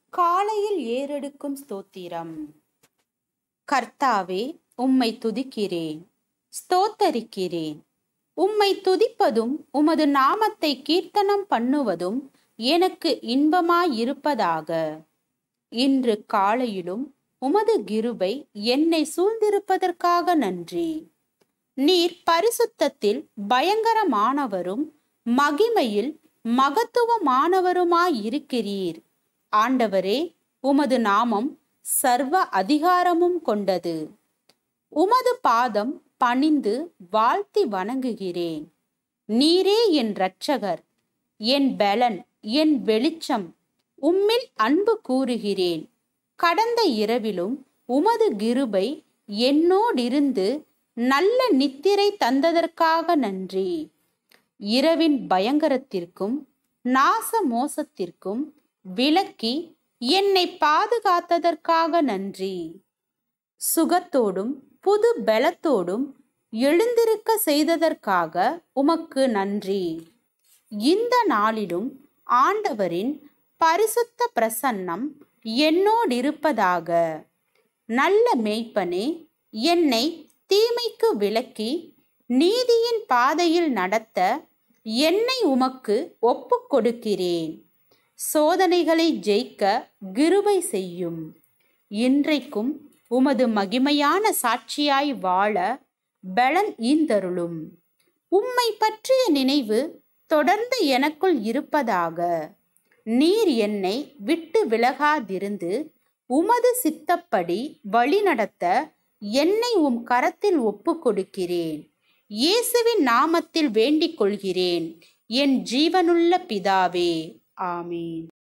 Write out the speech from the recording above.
காலையில் ஏறெடுக்கும் ஸ்தோத்திரம் கர்த்தாவே உம்மை துதிக்கிறேன் ஸ்தோத்தரிக்கிறேன் உம்மை துதிப்பதும் உமது நாமத்தை கீர்த்தனம் பண்ணுவதும் எனக்கு இன்பமாயிருப்பதாக இன்று காலையிலும் உமது கிருபை என்னை சூழ்ந்திருப்பதற்காக நன்றி நீர் பரிசுத்தத்தில் பயங்கரமானவரும் மகிமையில் மகத்துவமானவருமாயிருக்கிறீர் ஆண்டவரே உமது நாமம் சர்வ அதிகாரமும் கொண்டது உமது பாதம் பணிந்து வாழ்த்தி வணங்குகிறேன் நீரே என் இரட்சகர் என் பலன் என் வெளிச்சம் உம்மில் அன்பு கூறுகிறேன் கடந்த இரவிலும் உமது கிருபை என்னோடிருந்து நல்ல நித்திரை தந்ததற்காக நன்றி இரவின் பயங்கரத்திற்கும் நாச மோசத்திற்கும் விலக்கி என்னை பாதுகாத்ததற்காக நன்றி சுகத்தோடும் புது பலத்தோடும் எழுந்திருக்க செய்ததற்காக உமக்கு நன்றி இந்த நாளிலும் ஆண்டவரின் பரிசுத்த பிரசன்னம் என்னோடிருப்பதாக நல்ல மேய்ப்பனே என்னை தீமைக்கு விலக்கி நீதியின் பாதையில் நடத்த என்னை உமக்கு ஒப்புக் கொடுக்கிறேன் சோதனைகளை ஜெயிக்க கிருபை செய்யும் இன்றைக்கும் உமது மகிமையான சாட்சியாய் வாழ பலன் ஈந்தருளும் உம்மை பற்றிய நினைவு தொடர்ந்து எனக்குள் இருப்பதாக நீர் என்னை விட்டு விலகாதிருந்து உமது சித்தப்படி வழிநடத்த என்னை உம் கரத்தில் ஒப்புக் கொடுக்கிறேன் இயேசுவின் நாமத்தில் வேண்டிக் கொள்கிறேன் என் ஜீவனுள்ள பிதாவே ஆமீன்